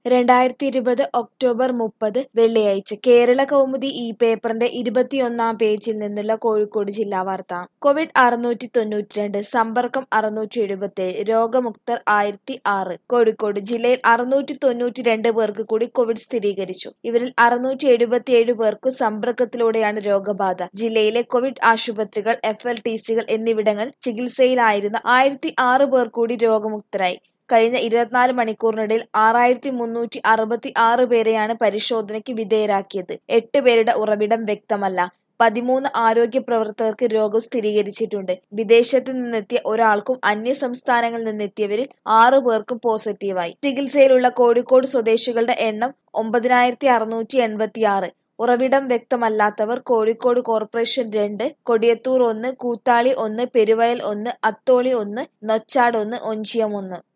രണ്ടായിരത്തി ഇരുപത് ഒക്ടോബർ മുപ്പത് വെള്ളിയാഴ്ച കേരള കൗമുദി ഈ പേപ്പറിന്റെ ഇരുപത്തിയൊന്നാം പേജിൽ നിന്നുള്ള കോഴിക്കോട് ജില്ലാ വാർത്ത കോവിഡ് അറുന്നൂറ്റി തൊണ്ണൂറ്റിരണ്ട് സമ്പർക്കം അറുന്നൂറ്റി എഴുപത്തിയേഴ് രോഗമുക്തർ ആയിരത്തി ആറ് കോഴിക്കോട് ജില്ലയിൽ അറുന്നൂറ്റി തൊണ്ണൂറ്റി രണ്ട് പേർക്ക് കൂടി കോവിഡ് സ്ഥിരീകരിച്ചു ഇവരിൽ അറുന്നൂറ്റി എഴുപത്തിയേഴ് പേർക്ക് സമ്പർക്കത്തിലൂടെയാണ് രോഗബാധ ജില്ലയിലെ കോവിഡ് ആശുപത്രികൾ എഫ് എൽ ടി സികൾ എന്നിവിടങ്ങൾ ചികിത്സയിലായിരുന്ന ആയിരത്തി ആറ് പേർ കൂടി രോഗമുക്തരായി കഴിഞ്ഞ ഇരുപത്തിനാല് മണിക്കൂറിനിടയിൽ ആറായിരത്തി മുന്നൂറ്റി അറുപത്തി ആറ് പേരെയാണ് പരിശോധനയ്ക്ക് വിധേയരാക്കിയത് എട്ട് പേരുടെ ഉറവിടം വ്യക്തമല്ല പതിമൂന്ന് ആരോഗ്യ പ്രവർത്തകർക്ക് രോഗം സ്ഥിരീകരിച്ചിട്ടുണ്ട് വിദേശത്ത് നിന്നെത്തിയ ഒരാൾക്കും അന്യ സംസ്ഥാനങ്ങളിൽ നിന്നെത്തിയവരിൽ ആറു പേർക്കും പോസിറ്റീവായി ചികിത്സയിലുള്ള കോഴിക്കോട് സ്വദേശികളുടെ എണ്ണം ഒമ്പതിനായിരത്തി അറുന്നൂറ്റി എൺപത്തിയാറ് ഉറവിടം വ്യക്തമല്ലാത്തവർ കോഴിക്കോട് കോർപ്പറേഷൻ രണ്ട് കൊടിയത്തൂർ ഒന്ന് കൂത്താളി ഒന്ന് പെരുവയൽ ഒന്ന് അത്തോളി ഒന്ന് നൊച്ചാട് ഒന്ന് ഒഞ്ചിയം ഒന്ന്